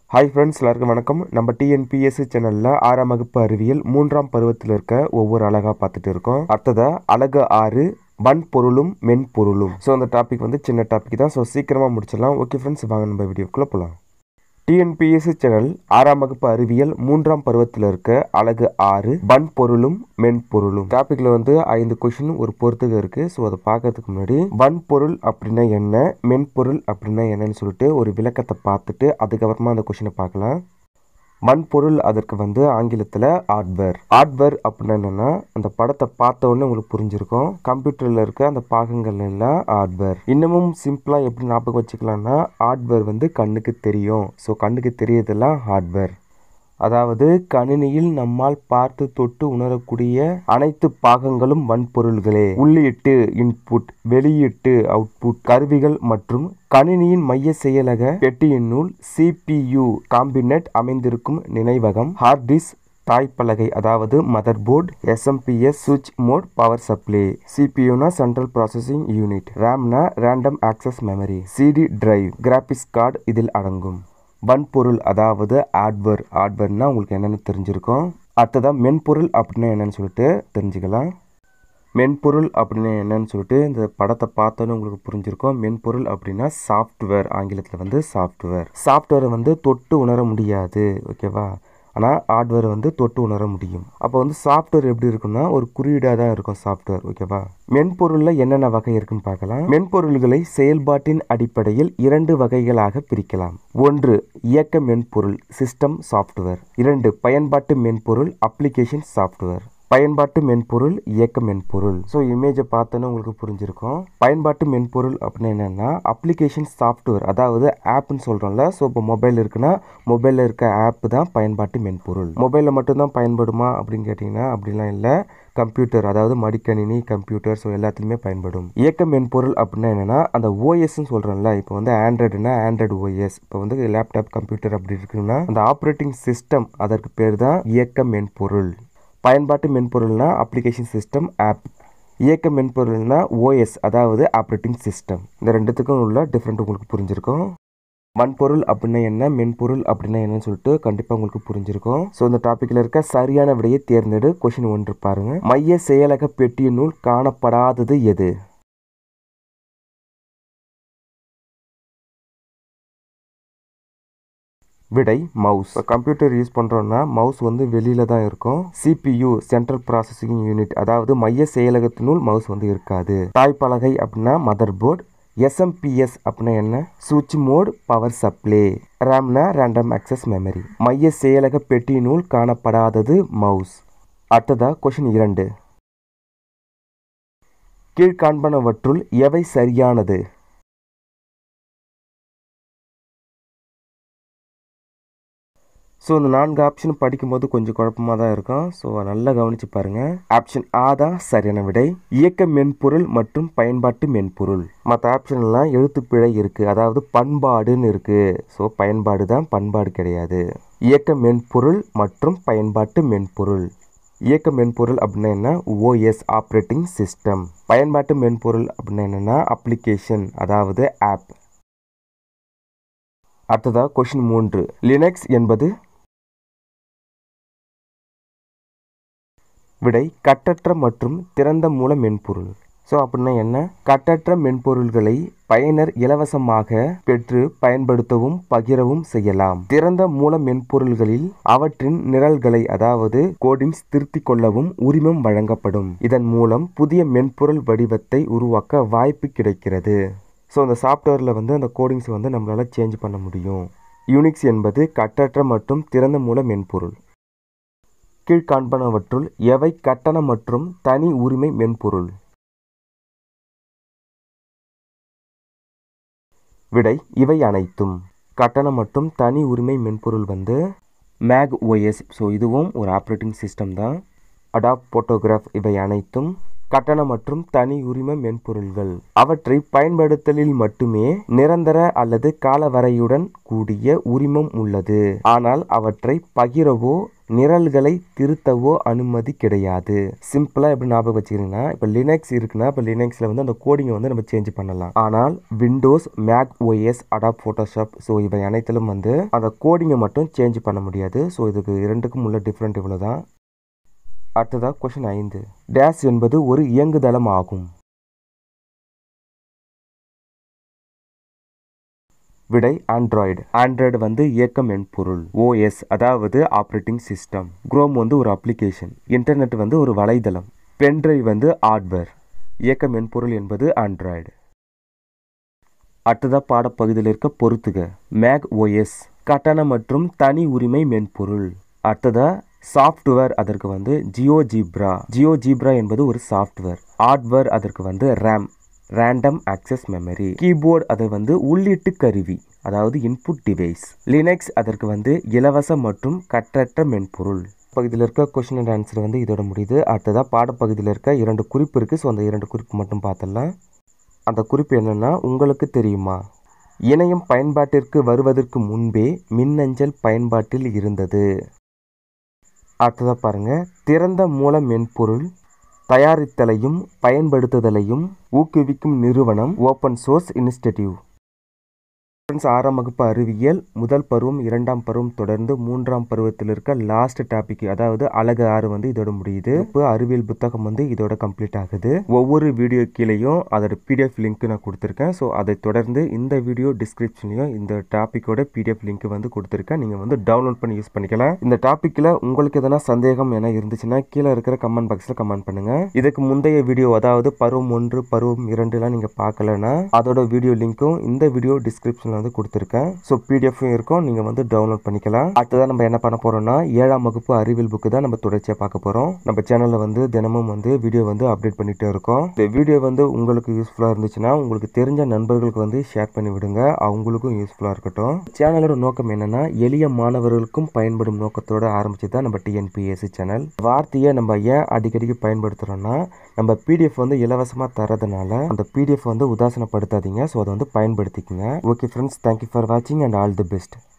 hi friends எல்லாருக்கும் வணக்கம் நம்ம டிஎன்பிஎஸ்சி சேனலில் ஆறாம் வகுப்பு அறிவியல் மூன்றாம் பருவத்தில் இருக்க ஒவ்வொரு அழகாக பார்த்துட்டு இருக்கோம் அடுத்ததா அழகு ஆறு வன்பொருளும் மென்பொருளும் ஸோ அந்த டாபிக் வந்து சின்ன டாபிக் தான் ஸோ சீக்கிரமாக முடிச்சிடலாம் ஓகே ஃப்ரெண்ட்ஸ் வாங்க நம்ம வீடியோக்குள்ளே போகலாம் டிஎன்பிஎஸ்சி சேனல் ஆறாம் வகுப்பு அறிவியல் மூன்றாம் பருவத்தில் இருக்க அழகு ஆறு வன்பொருளும் மென்பொருளும் டாபிக்ல வந்து ஐந்து கொஷின் ஒரு பொறுத்துக இருக்கு ஸோ அதை பார்க்கறதுக்கு முன்னாடி வன்பொருள் அப்படின்னா என்ன மென்பொருள் அப்படின்னா என்னன்னு சொல்லிட்டு ஒரு விளக்கத்தை பார்த்துட்டு அதுக்கப்புறமா அந்த கொஷினை பார்க்கலாம் வன்பொருள் அதற்கு வந்து ஆங்கிலத்தில் ஹார்ட்வேர் ஹார்ட்வேர் அப்படின்னா என்னன்னா அந்த படத்தை பார்த்த உடனே உங்களுக்கு புரிஞ்சிருக்கும் கம்ப்யூட்டரில் இருக்க அந்த பாகங்கள் எல்லாம் ஹார்ட்வேர் இன்னமும் சிம்பிளாக எப்படி ஞாபகம் வச்சுக்கலாம்னா ஹார்ட்வேர் வந்து கண்ணுக்கு தெரியும் ஸோ கண்ணுக்கு தெரியறதெல்லாம் ஹார்ட்வேர் அதாவது கணினியில் நம்மால் பார்த்து தொட்டு உணரக்கூடிய அனைத்து பாகங்களும் வன்பொருள்களே உள்ளீட்டு இன்புட் வெளியீட்டு அவுட்புட் கருவிகள் மற்றும் கணினியின் மைய செயலக பெட்டியினுள் சிபியு காம்பினெட் அமைந்திருக்கும் நினைவகம் ஹார்ட் டிஸ்க் தாய்ப்பலகை அதாவது மதர் போர்டு எஸ்எம்பிஎஸ் சுவிட்ச் மோட் பவர் சப்ளை சிபியூனா சென்ட்ரல் ப்ராசஸிங் யூனிட் ரேம்னா random access memory CD drive graphics card இதில் அடங்கும் வன்பொருள் அதாவது ஹார்ட்வேர் ஹார்ட்வேர்னா உங்களுக்கு என்னென்னு தெரிஞ்சிருக்கும் அடுத்ததான் மென்பொருள் அப்படின்னா என்னன்னு சொல்லிட்டு தெரிஞ்சுக்கலாம் மென்பொருள் அப்படின்னா என்னன்னு சொல்லிட்டு இந்த படத்தை பார்த்தோன்னு உங்களுக்கு புரிஞ்சிருக்கும் மென்பொருள் அப்படின்னா சாஃப்ட்வேர் ஆங்கிலத்தில் வந்து சாஃப்ட்வேர் சாஃப்ட்வேரை வந்து தொட்டு உணர முடியாது ஓகேவா ஆனால் ஹார்ட்வேர் வந்து தொட்டு உணர முடியும் அப்போ வந்து சாஃப்ட்வேர் எப்படி இருக்குன்னா ஒரு குறியீடாக தான் இருக்கும் சாஃப்ட்வேர் ஓகேவா மென்பொருளில் என்னென்ன வகை இருக்குன்னு பார்க்கலாம் மென்பொருள்களை செயல்பாட்டின் அடிப்படையில் இரண்டு வகைகளாக பிரிக்கலாம் ஒன்று இயக்க மென்பொருள் சிஸ்டம் சாஃப்ட்வேர் இரண்டு பயன்பாட்டு மென்பொருள் அப்ளிகேஷன் சாஃப்ட்வேர் பயன்பாட்டு மென்பொருள் இயக்க மென்பொருள் ஸோ இமேஜை பார்த்தோன்னு உங்களுக்கு புரிஞ்சிருக்கும் பயன்பாட்டு மென்பொருள் அப்படின்னு என்னென்னா அப்ளிகேஷன் சாஃப்ட்வேர் அதாவது ஆப்னு சொல்கிறோம்ல ஸோ இப்போ மொபைல் இருக்குன்னா மொபைலில் இருக்க ஆப் தான் பயன்பாட்டு மென்பொருள் மொபைலில் மட்டும்தான் பயன்படுமா அப்படின்னு கேட்டிங்கன்னா அப்படிலாம் இல்லை கம்ப்யூட்டர் அதாவது மடிக்கணினி கம்ப்யூட்டர் ஸோ எல்லாத்துலேயுமே பயன்படும் இயக்க மென்பொருள் அப்படின்னா என்னென்னா அந்த ஓஎஸ்ன்னு சொல்கிறோம்ல இப்போ வந்து ஆண்ட்ராய்டுனா ஆண்ட்ராய்டு ஓஎஸ் இப்போ வந்து லேப்டாப் கம்ப்யூட்டர் அப்படி இருக்குன்னா அந்த ஆப்ரேட்டிங் சிஸ்டம் அதற்கு பேர் தான் இயக்க மென்பொருள் பயன்பாட்டு மென்பொருள்னா அப்ளிகேஷன் சிஸ்டம் ஆப் இயக்க மென்பொருள்னா ஓஎஸ் அதாவது ஆப்ரேட்டிங் சிஸ்டம் இந்த ரெண்டுத்துக்கும் உள்ள டிஃப்ரெண்ட் உங்களுக்கு புரிஞ்சிருக்கும் வன்பொருள் அப்படின்னா என்ன மென்பொருள் அப்படின்னா என்னன்னு சொல்லிட்டு கண்டிப்பாக உங்களுக்கு புரிஞ்சிருக்கும் ஸோ இந்த டாப்பிக்கில் இருக்க சரியான விடையை தேர்ந்தெடு கொஷின் ஒன்று பாருங்க மைய செயலக பெட்டியினுள் காணப்படாதது எது விடை மவுஸ் கம்ப்யூட்டர் யூஸ் பண்ணுறோன்னா மவுஸ் வந்து வெளியில் தான் இருக்கும் சிபியு சென்ட்ரல் ப்ராசஸிங் யூனிட் அதாவது மைய செயலகத்தினுள் மவுஸ் வந்து இருக்காது தாய்ப்பலகை அப்படின்னா மதர் போர்டு எஸ்எம்பிஎஸ் அப்படின்னா என்ன சுவிட்ச் மோட் பவர் சப்ளை ரேம்னா ரேண்டம் ஆக்சஸ் மெமரி மைய செயலக பெட்டியினுள் காணப்படாதது மவுஸ் அடுத்ததா கொஷின் இரண்டு கீழ்காண்பனவற்றுள் எவை சரியானது ஸோ இந்த நான்கு ஆப்ஷன் படிக்கும்போது கொஞ்சம் குழப்பமாக தான் இருக்கும் ஸோ நல்லா கவனித்து பாருங்கள் ஆப்ஷன் ஆ தான் சரியான விடை இயக்க மென்பொருள் மற்றும் பயன்பாட்டு மென்பொருள் மற்ற ஆப்ஷன்லாம் எழுத்துப்பிழை இருக்குது அதாவது பண்பாடுன்னு இருக்குது ஸோ பயன்பாடு தான் பண்பாடு கிடையாது இயக்க மென்பொருள் மற்றும் பயன்பாட்டு மென்பொருள் இயக்க மென்பொருள் அப்படின்னா என்ன ஓஎஸ் ஆப்ரேட்டிங் சிஸ்டம் பயன்பாட்டு மென்பொருள் அப்படின்னா என்னென்னா அப்ளிகேஷன் அதாவது ஆப் அடுத்ததாக கொஷின் மூன்று லினக்ஸ் என்பது விடை கட்டற்ற மற்றும் திறந்த மூல மென்பொருள் ஸோ அப்படின்னா என்ன கட்டற்ற மென்பொருள்களை பயனர் இலவசமாக பெற்று பயன்படுத்தவும் பகிரவும் செய்யலாம் திறந்த மூல மென்பொருள்களில் அவற்றின் நிரல்களை அதாவது கோடிங்ஸ் திருத்திக் கொள்ளவும் உரிமம் வழங்கப்படும் இதன் மூலம் புதிய மென்பொருள் வடிவத்தை உருவாக்க வாய்ப்பு கிடைக்கிறது ஸோ அந்த சாஃப்ட்வேரில் வந்து அந்த கோடிங்ஸ் வந்து நம்மளால் சேஞ்ச் பண்ண முடியும் யூனிக்ஸ் என்பது கட்டற்ற மற்றும் திறந்த மூல மென்பொருள் கீழ்காண்பனவற்றுள் எவை கட்டண மற்றும் தனி உரிமை மென்பொருள் விடை இவை அனைத்தும் கட்டண மற்றும் தனி உரிமை மென்பொருள் வந்து மேக் ஓஎஸ் ஸோ இதுவும் ஒரு ஆப்ரேட்டிங் சிஸ்டம் தான் அடாப் போட்டோகிராஃப் இவை அனைத்தும் கட்டண மற்றும் தனி உரிம மென்பொருள்கள் அவற்றை பயன்படுத்தலில் மட்டுமே நிரந்தர அல்லது காலவரையுடன் கூடிய உரிமம் உள்ளது ஆனால் அவற்றை பகிரவோ நிரல்களை திருத்தவோ அனுமதி கிடையாது சிம்பிளாக எப்படி ஞாபகம் வச்சுக்கிறீங்கன்னா இப்போ லினக்ஸ் இருக்குன்னா இப்போ லினக்ஸில் வந்து அந்த கோடிங்கை வந்து நம்ம சேஞ்ச் பண்ணலாம் ஆனால் Windows Mac OS Adobe Photoshop so இவை அனைத்திலும் வந்து அந்த கோடிங்கை மட்டும் சேஞ்ச் பண்ண முடியாது ஸோ இதுக்கு இரண்டுக்கும் உள்ள டிஃப்ரெண்ட் இவ்வளோ தான் அடுத்ததாக கொஷின் ஐந்து டேஷ் என்பது ஒரு இயங்குதளம் ஆகும் விடை ஆண்ட்ராய்டு ஆண்ட்ராய்டு வந்து இயக்க மென்பொருள் ஓஎஸ் அதாவது ஆப்ரேட்டிங் சிஸ்டம் குரோம் வந்து ஒரு அப்ளிகேஷன் இன்டர்நெட் வந்து ஒரு வலைதளம் பென்ட்ரைவ் வந்து ஹார்ட்வேர் இயக்க மென்பொருள் என்பது ஆண்ட்ராய்டு அடுத்ததா பாடப்பகுதியில் இருக்க பொறுத்துக மேக் ஓஎஸ் கட்டண மற்றும் தனி உரிமை மென்பொருள் அடுத்ததா சாஃப்ட்வேர் அதற்கு வந்து ஜியோ ஜீப்ரா ஜியோ ஜீப்ரா என்பது ஒரு சாஃப்ட்வேர் ஹார்ட்வேர் அதற்கு வந்து RAM random access memory keyboard அது வந்து உள்ளீட்டு கருவி அதாவது இன்புட் டிவைஸ் லினக்ஸ் அதற்கு வந்து இலவச மற்றும் கட்டற்ற மென்பொருள் பகுதியில் இருக்க கொஷின் அண்ட் ஆன்சர் வந்து இதோட முடியுது அடுத்ததாக பாடப்பகுதியில் இருக்க இரண்டு குறிப்பு இருக்குது ஸோ அந்த இரண்டு குறிப்பு மட்டும் பார்த்துடலாம் அந்த குறிப்பு என்னென்னா உங்களுக்கு தெரியுமா இணையம் பயன்பாட்டிற்கு வருவதற்கு முன்பே மின்னஞ்சல் பயன்பாட்டில் இருந்தது அடுத்ததாக பாருங்கள் திறந்த மூல மென்பொருள் தயாரித்தலையும் பயன்படுத்துதலையும் ஊக்குவிக்கும் நிறுவனம் ஓப்பன் சோர்ஸ் இனிஷியேட்டிவ் ஃப்ரெண்ட்ஸ் ஆறாம் வகுப்பு அறிவியல் முதல் பருவம் இரண்டாம் பருவம் தொடர்ந்து மூன்றாம் பருவத்தில் இருக்க லாஸ்ட் டாபிக் அதாவது அழகு ஆறு வந்து இதோட முடியுது இப்போ அறிவியல் புத்தகம் வந்து இதோட கம்ப்ளீட் ஆகுது ஒவ்வொரு வீடியோ கீழேயும் அதோட பிடிஎஃப் லிங்க் நான் கொடுத்துருக்கேன் ஸோ அதை தொடர்ந்து இந்த வீடியோ டிஸ்கிரிப்ஷன்லையும் இந்த டாப்பிக்கோட பிடிஎஃப் லிங்க் வந்து கொடுத்துருக்கேன் நீங்கள் வந்து டவுன்லோட் பண்ணி யூஸ் பண்ணிக்கலாம் இந்த டாப்பிக்கில் உங்களுக்கு எதனா சந்தேகம் என இருந்துச்சுன்னா கீழே இருக்கிற கமெண்ட் பாக்ஸில் கமெண்ட் பண்ணுங்க இதுக்கு முந்தைய வீடியோ அதாவது பருவம் ஒன்று பருவம் இரண்டுலாம் நீங்கள் பார்க்கலன்னா அதோட வீடியோ லிங்க்கும் இந்த வீடியோ டிஸ்கிரிப்ஷனில் வந்து கொடுத்துருக்கேன் ஸோ பிடிஎஃப்பும் இருக்கும் நீங்கள் வந்து டவுன்லோட் பண்ணிக்கலாம் அடுத்ததான் நம்ம என்ன பண்ண போகிறோம்னா ஏழாம் வகுப்பு அறிவியல் புக்கு தான் நம்ம தொடர்ச்சியாக பார்க்க போகிறோம் நம்ம சேனலில் வந்து தினமும் வந்து வீடியோ வந்து அப்டேட் பண்ணிகிட்டே இருக்கோம் இந்த வீடியோ வந்து உங்களுக்கு யூஸ்ஃபுல்லாக இருந்துச்சுன்னா உங்களுக்கு தெரிஞ்ச நண்பர்களுக்கு வந்து ஷேர் பண்ணி விடுங்க அவங்களுக்கும் யூஸ்ஃபுல்லாக இருக்கட்டும் சேனலோட நோக்கம் என்னன்னா எளிய மாணவர்களுக்கும் பயன்படும் நோக்கத்தோட ஆரம்பிச்சு தான் நம்ம டிஎன்பிஎஸ்சி சேனல் வார்த்தையை நம்ம ஏன் அடிக்கடிக்கு பயன்படுத்துகிறோம்னா நம்ம பிடிஎஃப் வந்து இலவசமாக தரதுனால அந்த பிடிஎஃப் வந்து உதாசனப்படுத்தாதீங்க ஸோ அதை வந்து பயன்படுத்திக்கங்க ஓகே ஃப்ரெண்ட்ஸ் தேங்க்யூ ஃபார் வாட்சிங் அண்ட் ஆல் தி பெஸ்ட்